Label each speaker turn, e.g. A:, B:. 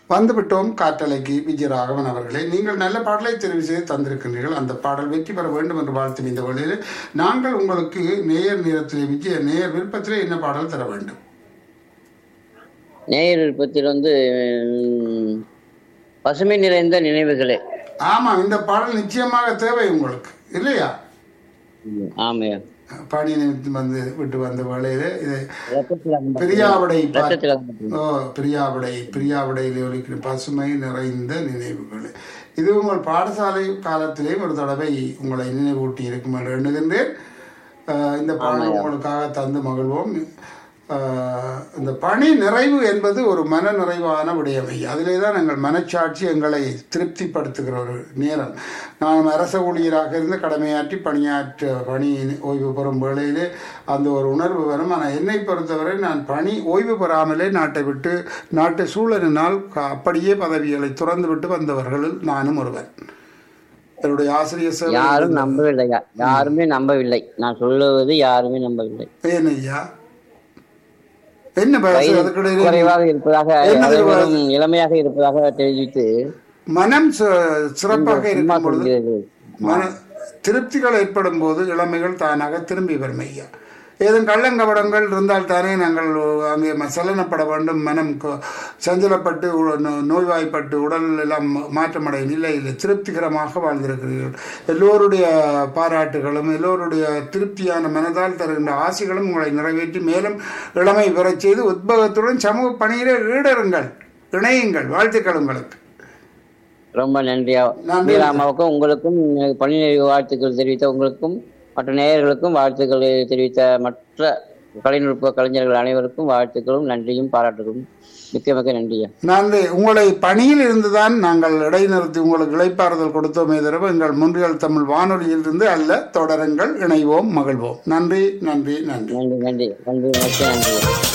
A: வந்துவிட்டோம் காற்றலைக்கு விஜயராகவன் அவர்களே நீங்கள் நல்ல பாடலை தெரிவு செய்து தந்திருக்கின்றீர்கள் அந்த பாடல் வெற்றி பெற வேண்டும் என்று வாழ்த்தும் இந்த வழியில் நாங்கள் உங்களுக்கு நேயர் நேரத்திலே விஜய நேயர் விருப்பத்திலே என்ன பாடல் தர வேண்டும்
B: நேயர் விருப்பத்தில் வந்து ம், பசுமை நிறைந்த நினைவுகளே
A: ஆமாம் இந்த பாடல் நிச்சயமாக தேவை உங்களுக்கு இல்லையா
B: ஆமையா
A: பணி நிமித்தம் வந்து விட்டு வந்த வேளையிலே இது
B: ரத்தத்தில் அகப்பட்ட-
A: பிரியாவிடை பா-
B: ரத்தத்தில் அகப்பட்ட-
A: ஓ பிரியாவிடை பிரியாவிடையில் ஒலிக்கிற பசுமை நிறைந்த நினைவுகள் இது உங்கள் பாடசாலை காலத்திலேயும் ஒரு தடவை உங்களை நினைவூட்டி இருக்கும் என்று எண்ணுகின்றேன் ஆஹ் இந்த பாடல் உங்களுக்காக தந்து மகிழ்வோம் ஆஹ் இந்த பணி நிறைவு என்பது ஒரு மன நிறைவான விடயமை அதிலே தான் எங்கள் மனச்சாட்சி எங்களை திருப்திப்படுத்துகிற ஒரு நேரம் நான் அரச ஊழியராக இருந்து கடமையாற்றி பணியாற்ற பணி ஓய்வு பெறும் வேளையிலே அந்த ஒரு உணர்வு வரும் ஆனால் என்னை பொறுத்தவரை நான் பணி ஓய்வு பெறாமலே நாட்டை விட்டு நாட்டு சூழலினால் க- அப்படியே பதவிகளை துறந்து விட்டு வந்தவர்களில் நானும் ஒருவன் என்னுடைய ஆசிரியர் சேவை
B: யாரும் நம்பவில்லை யா- யாருமே நம்பவில்லை நான் சொல்லுவது யாருமே நம்பவில்லை
A: ஏன் ஐயா என்ன பேசு அதுக்கிடையிலே
B: குறைவாக இருப்பதாக
A: என்னது
B: அனைவரும் இளமையாக இருப்பதாக தெரிவித்து
A: மனம் ச- சிறப்பாக
B: சும்மா
A: இருக்கும் பொழுது
B: சொல்கிறீர்கள்
A: மன திருப்திகள் ஏற்படும் போது இளமைகள் தானாக திரும்பி வரும் ஐயா ஏதும் கள்ளங்கபடங்கள் இருந்தால் தானே நாங்கள் அங்கே ம- சலனப்பட வேண்டும் மனம் கொ- சஞ்சலப்பட்டு உ- நோ- நோய்வாய்ப்பட்டு உடல் எல்லாம் மா- மாற்றமடையும் இல்லை இல்லை திருப்திகரமாக வாழ்ந்திருக்கிறீர்கள் எல்லோருடைய பாராட்டுகளும் எல்லோருடைய திருப்தியான மனதால் தருகின்ற ஆசைகளும் உங்களை நிறைவேற்றி மேலும் இளமை பெறச் செய்து உத்பகத்துடன் சமூக பணியிலே ஈடருங்கள் இணையுங்கள் வாழ்த்துக்கள் உங்களுக்கு
B: ரொம்ப நன்றியா
A: நன்றி.
B: மீராமாவுக்கும் உங்களுக்கும் பணி நிறைவு வாழ்த்துக்கள் தெரிவித்த உங்களுக்கும் மற்ற நேயர்களுக்கும் வாழ்த்துக்கள் தெரிவித்த மற்ற கலைநுட்ப கலைஞர்கள் அனைவருக்கும் வாழ்த்துக்களும் நன்றியும் பாராட்டுகளும் மிக்க மிக்க நன்றியா
A: நன்றி உங்களை பணியில் இருந்துதான் நாங்கள் இடைநிறுத்தி உங்களுக்கு இளைப்பாறுதல் கொடுத்தோமே தவிர எங்கள் முன்றியல் தமிழ் வானொலியில் இருந்து அல்ல தொடருங்கள் இணைவோம் மகிழ்வோம் நன்றி நன்றி நன்றி
B: நன்றி நன்றி நன்றி மிக்க நன்றி